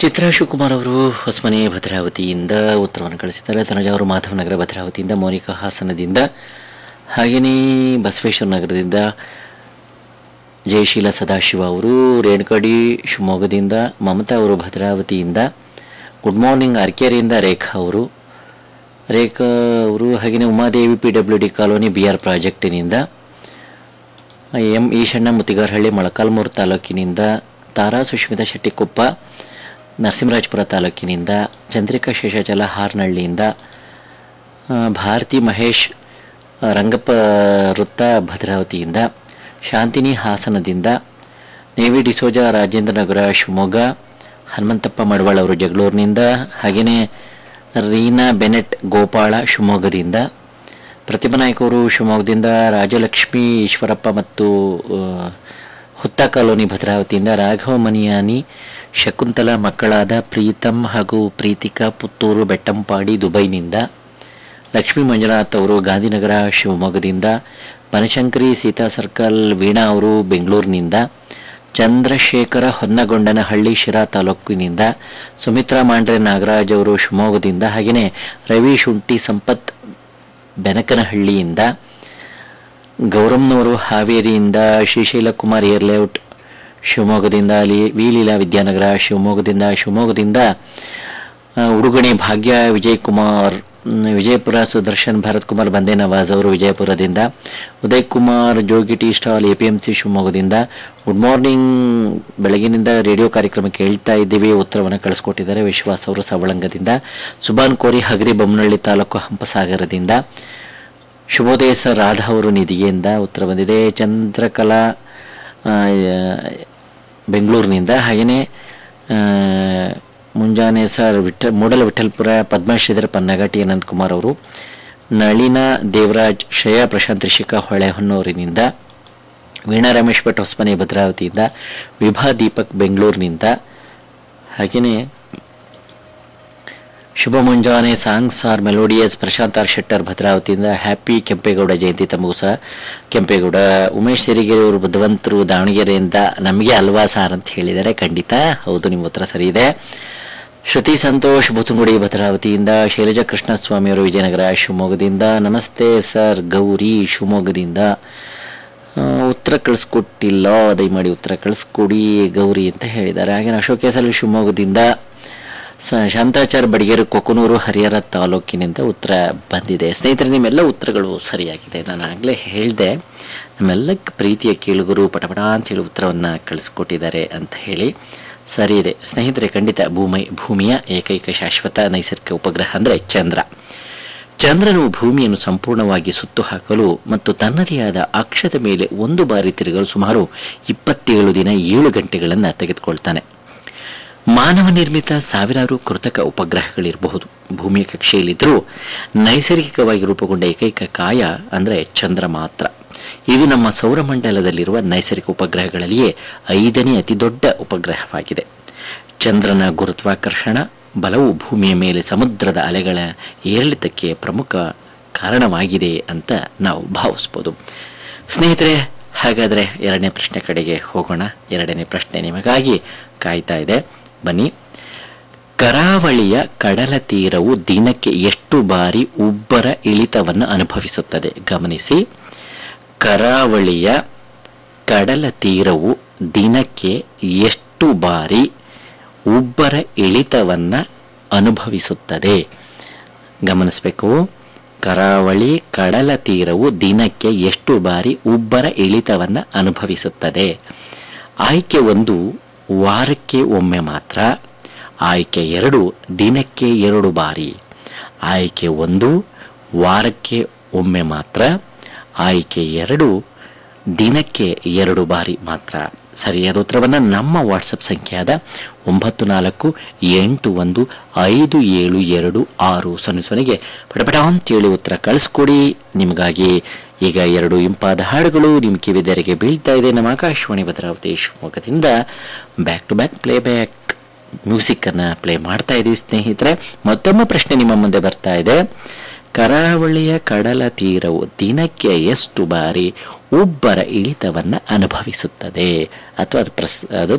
ಚಿತ್ರಾ ಶಿವಕುಮಾರ್ ಅವರು ಹೊಸಮನೆ ಭದ್ರಾವತಿಯಿಂದ ಉತ್ತರವನ್ನು ಕಳಿಸಿದ್ದಾರೆ ತನುಜ ಅವರು ಮಾಧವನಗರ ಭದ್ರಾವತಿಯಿಂದ ಮೋನಿಕಾ ಹಾಸನದಿಂದ ಹಾಗೆಯೇ ಬಸವೇಶ್ವರ ನಗರದಿಂದ ಜಯಶೀಲ ಸದಾಶಿವ ಅವರು ರೇಣುಕಡಿ ಶಿವಮೊಗ್ಗದಿಂದ ಮಮತಾ ಅವರು ಭದ್ರಾವತಿಯಿಂದ ಗುಡ್ ಮಾರ್ನಿಂಗ್ ಅರ್ಕೆರೆಯಿಂದ ರೇಖಾ ಅವರು ರೇಖಾ ಅವರು ಹಾಗೆಯೇ Umadevi P W D colony B R ಪ್ರಾಜೆಕ್ಟಿನಿಂದ ಎಂ ಈಶಣ್ಣ ಮುತ್ತಿಗಾರಹಳ್ಳಿ ಮೊಳಕಾಲ್ಮೂರು ತಾಲೂಕಿನಿಂದ ತಾರಾ ಸುಷ್ಮಿತಾ ಶೆಟ್ಟಿಕೊಪ್ಪ ನರಸಿಂಹರಾಜಪುರ ತಾಲೂಕಿನಿಂದ ಚಂದ್ರಿಕಾ ಶೇಷಾಚಲ ಹಾರ್ನಹಳ್ಳಿಯಿಂದ ಆ, ಭಾರತಿ ಮಹೇಶ್ ಆ, ರಂಗಪ್ಪ ವೃತ್ತ ಭದ್ರಾವತಿಯಿಂದ ಶಾಂತಿನಿ ಹಾಸನದಿಂದ ನೇವಿ ಡಿಸೋಜ ರಾಜೇಂದ್ರ ನಗರ ಶಿವಮೊಗ್ಗ ಹನುಮಂತಪ್ಪ ಮಡವಾಳ್ ಅವರು ಜಗಳೂರಿನಿಂದ ಹಾಗೆಯೇ ರೀನಾ ಬೆನೆಟ್ ಗೋಪಾಳ ಶಿವಮೊಗ್ಗದಿಂದ ಪ್ರತಿಭಾ ನಾಯ್ಕ ಅವರು ಶಿವಮೊಗ್ಗದಿಂದ ರಾಜಲಕ್ಷ್ಮಿ ಈಶ್ವರಪ್ಪ ಮತ್ತು ಆ, ಹುತ್ತ ಕಾಲೋನಿ ಭದ್ರಾವತಿಯಿಂದ ರಾಘವ ಮನಿಯಾನಿ ಶಕುಂತಲ ಮಕ್ಕಳಾದ ಪ್ರೀತಮ್ ಹಾಗೂ ಪ್ರೀತಿಕಾ ಪುತ್ತೂರು ಬೆಟ್ಟಂಪಾಡಿ ದುಬೈನಿಂದ ಲಕ್ಷ್ಮೀ ಮಂಜುನಾಥ್ ಅವರು ಗಾಂಧಿನಗರ ಶಿವಮೊಗ್ಗದಿಂದ ಬನಶಂಕರಿ ಸೀತಾ ಸರ್ಕಲ್ ವೀಣಾ ಅವರು ಬೆಂಗಳೂರಿನಿಂದ ಚಂದ್ರಶೇಖರ ಹೊನ್ನಗೊಂಡನಹಳ್ಳಿ ಶಿರಾ ತಾಲೂಕಿನಿಂದ ಸುಮಿತ್ರಾ ಮಾಂಡ್ರೆ ನಾಗರಾಜ್ ಅವರು ಶಿವಮೊಗ್ಗದಿಂದ ಹಾಗೆಯೇ ರವಿ ಶುಂಠಿ ಸಂಪತ್ ಬೆನಕನಹಳ್ಳಿಯಿಂದ ಗೌರಮ್ನವರು ಹಾವೇರಿಯಿಂದ ಶ್ರೀಶೈಲ ಕುಮಾರ್ ಏರ್ಲೇಔಟ್ ಶಿವಮೊಗ್ಗದಿಂದ ಅಲ್ಲಿ ವಿಲೀಲಾ ವಿದ್ಯಾನಗರ ಶಿವಮೊಗ್ಗದಿಂದ ಶಿವಮೊಗ್ಗದಿಂದ ಆ, ಉಡುಗಣಿ ಭಾಗ್ಯ ವಿಜಯ್ ಕುಮಾರ್ ಮ್, ವಿಜಯಪುರ ಸುದರ್ಶನ್ ಭರತ್ ಕುಮಾರ್ ಬಂದೇ ನವಾಜ್ ಅವರು ವಿಜಯಪುರದಿಂದ Uday Kumar Jogi T stall A P M C ಶಿವಮೊಗ್ಗದಿಂದ ಗುಡ್ ಮಾರ್ನಿಂಗ್ ಬೆಳಗಿನಿಂದ ರೇಡಿಯೋ ಕಾರ್ಯಕ್ರಮ ಕೇಳ್ತಾ ಇದ್ದೀವಿ ಉತ್ತರವನ್ನು ಕಳಿಸ್ಕೊಟ್ಟಿದ್ದಾರೆ ವಿಶ್ವಾಸ್ ಅವರು ಸವಳಂಗದಿಂದ ಸುಬಾನ್ ಕೋರಿ ಹಗರಿ ಬೊಮ್ಮನಹಳ್ಳಿ ತಾಲೂಕು ಹಂಪಸಾಗರದಿಂದ ಶುಭೋದಯ ಸರ್ ರಾಧಾ ಅವರು ನಿಧಿಯಿಂದ ಉತ್ತರ ಬಂದಿದೆ ಚಂದ್ರಕಲಾ ಆ, ಬೆಂಗಳೂರಿನಿಂದ ಹಾಗೆಯೇ ಆ, ಮುಂಜಾನೆ ಸರ್ ವಿಠ ಮೂಡಲ ವಿಠಲ್ಪುರ ಪದ್ಮಶ್ರೀಧರ ಪನ್ನಗ ಟಿ ಅನಂತ್ ಕುಮಾರ್ ಅವರು ನಳಿನ ದೇವರಾಜ್ ಶ್ರೇಯಾ ಪ್ರಶಾಂತ್ ರಿಷಿಕಾ ಹೊಳೆಹೊನ್ನೂರಿನಿಂದ ವೀಣಾ ರಮೇಶ್ ಭಟ್ ಹೊಸಮನೆ ಭದ್ರಾವತಿಯಿಂದ ವಿಭಾ ದೀಪಕ್ ಬೆಂಗಳೂರಿನಿಂದ ಹಾಗೆಯೇ ಶುಭ ಮುಂಜಾನೆ songs are melodious Prashanth R Shettar ಭದ್ರಾವತಿಯಿಂದ ಹ್ಯಾಪಿ ಕೆಂಪೇಗೌಡ ಜಯಂತಿ ತಮಗೂ ಸಹ ಕೆಂಪೇಗೌಡ ಉಮೇಶ್ ಸಿರಿಗೆರೆ ಅವರು ಬುದ್ಧವಂತರು ದಾವಣಗೆರೆಯಿಂದ ನಮಗೆ ಅಲ್ವಾ ಸಾರ್ ಅಂತ ಹೇಳಿದ್ದಾರೆ ಖಂಡಿತ ಹೌದು ನಿಮ್ಮ ಉತ್ತರ ಸರಿ ಇದೆ ಶ್ರುತಿ ಸಂತೋಷ್ ಬುತುಂಗುಡಿ ಭದ್ರಾವತಿಯಿಂದ ಶೈಲಜಾ ಕೃಷ್ಣಸ್ವಾಮಿ ಅವರು ವಿಜಯನಗರ ಶಿವಮೊಗ್ಗದಿಂದ ನಮಸ್ತೆ ಸರ್ ಗೌರಿ ಶಿವಮೊಗ್ಗದಿಂದ ಆ, ಉತ್ತರ ಕಳಿಸ್ಕೊಟ್ಟಿಲ್ಲ ದಯಮಾಡಿ ಉತ್ತರ ಕಳಿಸ್ಕೊಡಿ ಗೌರಿ ಅಂತ ಹೇಳಿದ್ದಾರೆ ಹಾಗೆ ಅಶೋಕ್ ಎಸಲ್ ಶಿವಮೊಗ್ಗದಿಂದ ಸ ಶಾಂತಾಚಾರ್ ಬಡಿಗೇರು ಕೊಕ್ಕನೂರು ಹರಿಹರ ತಾಲೂಕಿನಿಂದ ಉತ್ತರ ಬಂದಿದೆ ಸ್ನೇಹಿತರೆ ನಿಮ್ಮೆಲ್ಲ ಉತ್ತರಗಳು ಸರಿಯಾಗಿದೆ ನಾನು ಆಗಲೇ ಹೇಳಿದೆ ನಮ್ಮೆಲ್ಲ ಪ್ರೀತಿಯ ಕೇಳುಗರು ಪಟಪಟ ಅಂತ ಹೇಳಿ ಉತ್ತರವನ್ನು ಕಳಿಸ್ಕೊಟ್ಟಿದ್ದಾರೆ ಅಂತ ಹೇಳಿ ಸರಿ ಇದೆ ಸ್ನೇಹಿತರೆ ಖಂಡಿತ ಭೂಮಿ ಭೂಮಿಯ ಏಕೈಕ ಶಾಶ್ವತ ನೈಸರ್ಗಿಕ ಉಪಗ್ರಹ ಅಂದರೆ ಚಂದ್ರ ಚಂದ್ರನು ಭೂಮಿಯನ್ನು ಸಂಪೂರ್ಣವಾಗಿ ಸುತ್ತು ಹಾಕಲು ಮತ್ತು ತನ್ನದೇ ಆದ ಅಕ್ಷದ ಮೇಲೆ ಒಂದು ಬಾರಿ ತಿರುಗಲು ಸುಮಾರು ಇಪ್ಪತ್ತೇಳು ದಿನ ಏಳು ಗಂಟೆಗಳನ್ನು ತೆಗೆದುಕೊಳ್ತಾನೆ ಮಾನವ ನಿರ್ಮಿತ ಸಾವಿರಾರು ಕೃತಕ ಉಪಗ್ರಹಗಳಿರಬಹುದು ಭೂಮಿಯ ಕಕ್ಷೆಯಲ್ಲಿದ್ದರೂ ನೈಸರ್ಗಿಕವಾಗಿ ರೂಪುಗೊಂಡ ಏಕೈಕ ಕಾಯ ಅಂದರೆ ಚಂದ್ರ ಮಾತ್ರ ಇದು ನಮ್ಮ ಸೌರಮಂಡಲದಲ್ಲಿರುವ ನೈಸರ್ಗಿಕ ಉಪಗ್ರಹಗಳಲ್ಲಿಯೇ ಐದನೇ ಅತಿ ದೊಡ್ಡ ಉಪಗ್ರಹವಾಗಿದೆ ಚಂದ್ರನ ಗುರುತ್ವಾಕರ್ಷಣ ಬಲವು ಭೂಮಿಯ ಮೇಲೆ ಸಮುದ್ರದ ಅಲೆಗಳ ಏರಿಳಿತಕ್ಕೆ ಪ್ರಮುಖ ಕಾರಣವಾಗಿದೆ ಅಂತ ನಾವು ಭಾವಿಸ್ಬೋದು ಸ್ನೇಹಿತರೆ ಹಾಗಾದರೆ ಎರಡನೇ ಪ್ರಶ್ನೆ ಕಡೆಗೆ ಹೋಗೋಣ ಎರಡನೇ ಪ್ರಶ್ನೆ ನಿಮಗಾಗಿ ಕಾಯ್ತಾ ಇದೆ ಬನ್ನಿ ಕರಾವಳಿಯ ಕಡಲ ತೀರವು ದಿನಕ್ಕೆ ಎಷ್ಟು ಬಾರಿ ಉಬ್ಬರ ಇಳಿತವನ್ನು ಅನುಭವಿಸುತ್ತದೆ ಗಮನಿಸಿ ಕರಾವಳಿಯ ಕಡಲ ತೀರವು ದಿನಕ್ಕೆ ಎಷ್ಟು ಬಾರಿ ಉಬ್ಬರ ಇಳಿತವನ್ನು ಅನುಭವಿಸುತ್ತದೆ ಗಮನಿಸಬೇಕು ಕರಾವಳಿ ಕಡಲ ತೀರವು ದಿನಕ್ಕೆ ಎಷ್ಟು ಬಾರಿ ಉಬ್ಬರ ಇಳಿತವನ್ನು ಅನುಭವಿಸುತ್ತದೆ ಆಯ್ಕೆ ಒಂದು ವಾರಕ್ಕೆ ಒಮ್ಮೆ ಮಾತ್ರ ಆಯ್ಕೆ ಎರಡು ದಿನಕ್ಕೆ ಎರಡು ಬಾರಿ ಆಯ್ಕೆ ಒಂದು ವಾರಕ್ಕೆ ಒಮ್ಮೆ ಮಾತ್ರ ಆಯ್ಕೆ ಎರಡು ದಿನಕ್ಕೆ ಎರಡು ಬಾರಿ ಮಾತ್ರ ಸರಿಯಾದ ಉತ್ತರವನ್ನು ನಮ್ಮ ವಾಟ್ಸಪ್ ಸಂಖ್ಯೆಯಾದ ಒಂಬತ್ತು ನಾಲ್ಕು ಎಂಟು ಒಂದು ಐದು ಏಳು ಎರಡು ಆರು ಸೊನ್ನೆ ಸೊನ್ನೆಗೆ ಪಟಪಟ ಅಂತೇಳಿ ಉತ್ತರ ಕಳಿಸ್ಕೊಡಿ ನಿಮಗಾಗಿ ಈಗ ಎರಡು ಇಂಪಾದ ಹಾಡುಗಳು ನಿಮ್ಮ ಕಿವಿದೆರೆಗೆ ಬೀಳ್ತಾ ಇದೆ ನಮ್ಮ ಆಕಾಶವಾಣಿ ಭದ್ರಾವತಿ ಶಿವಮೊಗ್ಗದಿಂದ back to back play back ಮ್ಯೂಸಿಕ್ಕನ್ನು ಪ್ಲೇ ಮಾಡ್ತಾ ಇದ್ದೀವಿ ಸ್ನೇಹಿತರೆ ಮತ್ತೊಮ್ಮೆ ಪ್ರಶ್ನೆ ನಿಮ್ಮ ಮುಂದೆ ಬರ್ತಾ ಇದೆ ಕರಾವಳಿಯ ಕಡಲ ತೀರವು ದಿನಕ್ಕೆ ಎಷ್ಟು ಬಾರಿ ಉಬ್ಬರ ಇಳಿತವನ್ನು ಅನುಭವಿಸುತ್ತದೆ ಅಥವಾ ಅದು ಪ್ರಸ್ ಅದು